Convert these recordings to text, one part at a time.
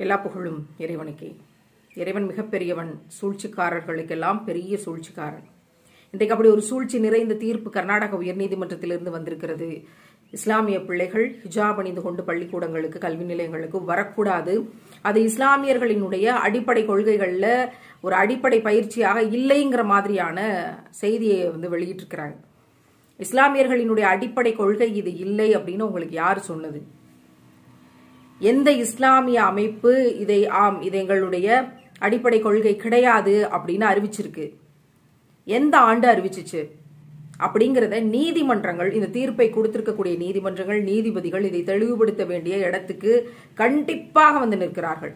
எல்லா புகழும் இறைவனுக்கே இறைவன் மிகப்பெரியவன் சூழ்ச்சிக்காரர்களுக்கெல்லாம் பெரிய சூழ்ச்சிக்காரன் இன்றைக்கு அப்படி ஒரு சூழ்ச்சி நிறைந்த தீர்ப்பு கர்நாடக உயர்நீதிமன்றத்திலிருந்து வந்திருக்கிறது இஸ்லாமிய பிள்ளைகள் ஹிஜாப் அணிந்து கொண்டு பள்ளிக்கூடங்களுக்கு கல்வி நிலையங்களுக்கு வரக்கூடாது அது இஸ்லாமியர்களினுடைய அடிப்படை கொள்கைகள்ல ஒரு அடிப்படை பயிற்சியாக இல்லைங்கிற மாதிரியான செய்தியை வந்து வெளியிட்டிருக்கிறாங்க இஸ்லாமியர்களினுடைய அடிப்படை கொள்கை இது இல்லை அப்படின்னு உங்களுக்கு யார் சொன்னது எந்த இஸ்லாமிய அமைப்பு இதை ஆம் இது எங்களுடைய அடிப்படை கொள்கை கிடையாது அப்படின்னு அறிவிச்சிருக்கு எந்த ஆண்டு அறிவிச்சிச்சு அப்படிங்கிறத நீதிமன்றங்கள் இந்த தீர்ப்பை கொடுத்திருக்கக்கூடிய நீதிமன்றங்கள் நீதிபதிகள் இதை தெளிவுபடுத்த வேண்டிய இடத்துக்கு கண்டிப்பாக வந்து நிற்கிறார்கள்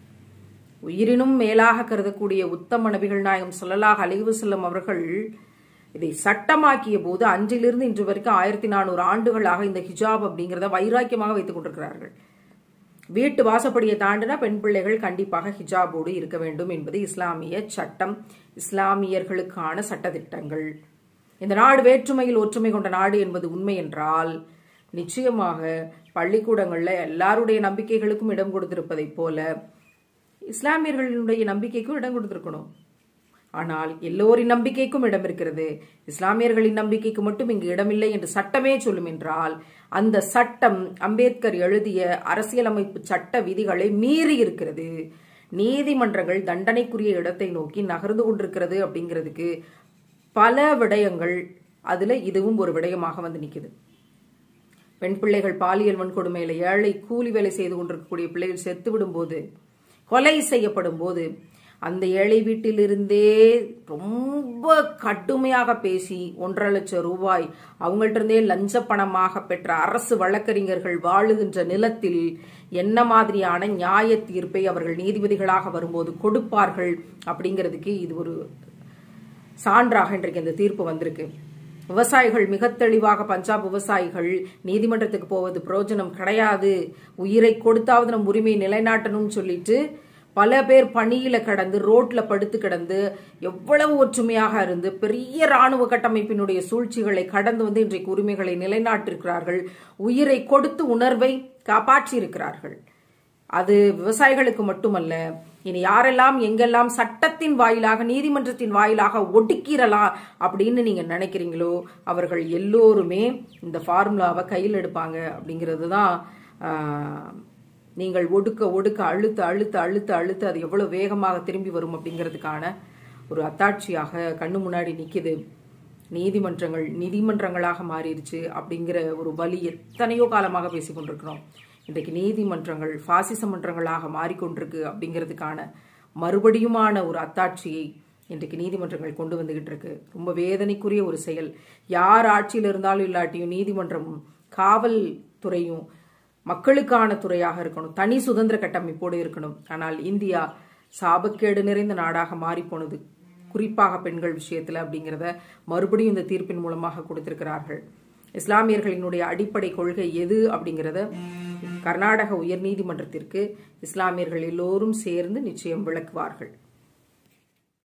உயிரினும் மேலாக கருதக்கூடிய உத்தம நபிகள் நாயகம் சொல்லலாக அலைவு செல்லும் அவர்கள் இதை சட்டமாக்கிய போது அன்றிலிருந்து இன்று வரைக்கும் ஆயிரத்தி நானூறு ஆண்டுகளாக இந்த ஹிஜாப் அப்படிங்கிறத வைராக்கியமாக வைத்துக் கொண்டிருக்கிறார்கள் வீட்டு வாசப்படியை தாண்டினா பெண் பிள்ளைகள் கண்டிப்பாக ஹிஜாபோடு இருக்க வேண்டும் என்பது இஸ்லாமிய சட்டம் இஸ்லாமியர்களுக்கான சட்டத்திட்டங்கள் இந்த நாடு வேற்றுமையில் ஒற்றுமை கொண்ட நாடு என்பது உண்மை என்றால் நிச்சயமாக பள்ளிக்கூடங்கள்ல எல்லாருடைய நம்பிக்கைகளுக்கும் இடம் கொடுத்திருப்பதைப் போல இஸ்லாமியர்களுடைய நம்பிக்கைக்கும் இடம் கொடுத்திருக்கணும் ஆனால் எல்லோரின் நம்பிக்கைக்கும் இடம் இருக்கிறது இஸ்லாமியர்களின் நம்பிக்கைக்கு மட்டும் இங்கு இடமில்லை என்று சட்டமே சொல்லும் என்றால் அந்த சட்டம் அம்பேத்கர் எழுதிய அரசியலமைப்பு சட்ட விதிகளை மீறி இருக்கிறது நீதிமன்றங்கள் தண்டனைக்குரிய இடத்தை நோக்கி நகர்ந்து கொண்டிருக்கிறது அப்படிங்கிறதுக்கு பல விடயங்கள் அதுல இதுவும் ஒரு விடயமாக வந்து நிக்குது பெண் பிள்ளைகள் பாலியல் வன்கொடுமையில ஏழை கூலி வேலை செய்து கொண்டிருக்கக்கூடிய பிள்ளைகள் செத்து விடும்போது கொலை செய்யப்படும் போது அந்த ஏழை வீட்டிலிருந்தே ரொம்ப கடுமையாக பேசி ஒன்றரை லட்சம் ரூபாய் அவங்கள்ட்ட இருந்தே லஞ்ச பணமாக பெற்ற அரசு வழக்கறிஞர்கள் வாழுகின்ற நிலத்தில் என்ன மாதிரியான நியாய தீர்ப்பை அவர்கள் நீதிபதிகளாக வரும்போது கொடுப்பார்கள் அப்படிங்கிறதுக்கு இது ஒரு சான்றாக இன்றைக்கு இந்த தீர்ப்பு வந்திருக்கு விவசாயிகள் மிக தெளிவாக பஞ்சாப் விவசாயிகள் நீதிமன்றத்துக்கு போவது பிரயோஜனம் கிடையாது உயிரை கொடுத்தாவது நம் உரிமையை நிலைநாட்டணும்னு சொல்லிட்டு பல பேர் பணியில கடந்து ரோட்ல படுத்து கிடந்து எவ்வளவு ஒற்றுமையாக இருந்து பெரிய ராணுவ கட்டமைப்பினுடைய சூழ்ச்சிகளை கடந்து வந்து இன்றைக்கு உரிமைகளை நிலைநாட்டிருக்கிறார்கள் உயிரை கொடுத்து உணர்வை காப்பாற்றி இருக்கிறார்கள் அது விவசாயிகளுக்கு மட்டுமல்ல இனி யாரெல்லாம் எங்கெல்லாம் சட்டத்தின் வாயிலாக நீதிமன்றத்தின் வாயிலாக ஒடுக்கிறலாம் அப்படின்னு நீங்க நினைக்கிறீங்களோ அவர்கள் எல்லோருமே இந்த ஃபார்முலாவை கையில் எடுப்பாங்க அப்படிங்கிறது தான் நீங்கள் ஒடுக்க ஒடுக்க அழுத்த அழுத்த அழுத்த அழுத்த அது எவ்வளவு வேகமாக திரும்பி வரும் அப்படிங்கிறதுக்கான ஒரு அத்தாட்சியாக கண்ணு முன்னாடி நிக்குது நீதிமன்றங்கள் நீதிமன்றங்களாக மாறிடுச்சு அப்படிங்கிற ஒரு வழி எத்தனையோ காலமாக பேசிக் கொண்டிருக்கிறோம் இன்றைக்கு நீதிமன்றங்கள் பாசிச மன்றங்களாக மாறிக்கொண்டிருக்கு அப்படிங்கிறதுக்கான மறுபடியுமான ஒரு அத்தாட்சியை இன்றைக்கு நீதிமன்றங்கள் கொண்டு வந்துகிட்டு இருக்கு ரொம்ப வேதனைக்குரிய ஒரு செயல் யார் ஆட்சியில் இருந்தாலும் இல்லாட்டியும் நீதிமன்றமும் காவல் துறையும் மக்களுக்கான துறையாக இருக்கணும் தனி சுதந்திர கட்டமைப்போடு இருக்கணும் ஆனால் இந்தியா சாபக்கேடு நிறைந்த நாடாக மாறிப்போனது குறிப்பாக பெண்கள் விஷயத்துல அப்படிங்கிறத மறுபடியும் இந்த தீர்ப்பின் மூலமாக கொடுத்திருக்கிறார்கள் இஸ்லாமியர்களினுடைய அடிப்படை கொள்கை எது அப்படிங்கிறத கர்நாடக உயர்நீதிமன்றத்திற்கு இஸ்லாமியர்கள் எல்லோரும் சேர்ந்து நிச்சயம் விளக்குவார்கள்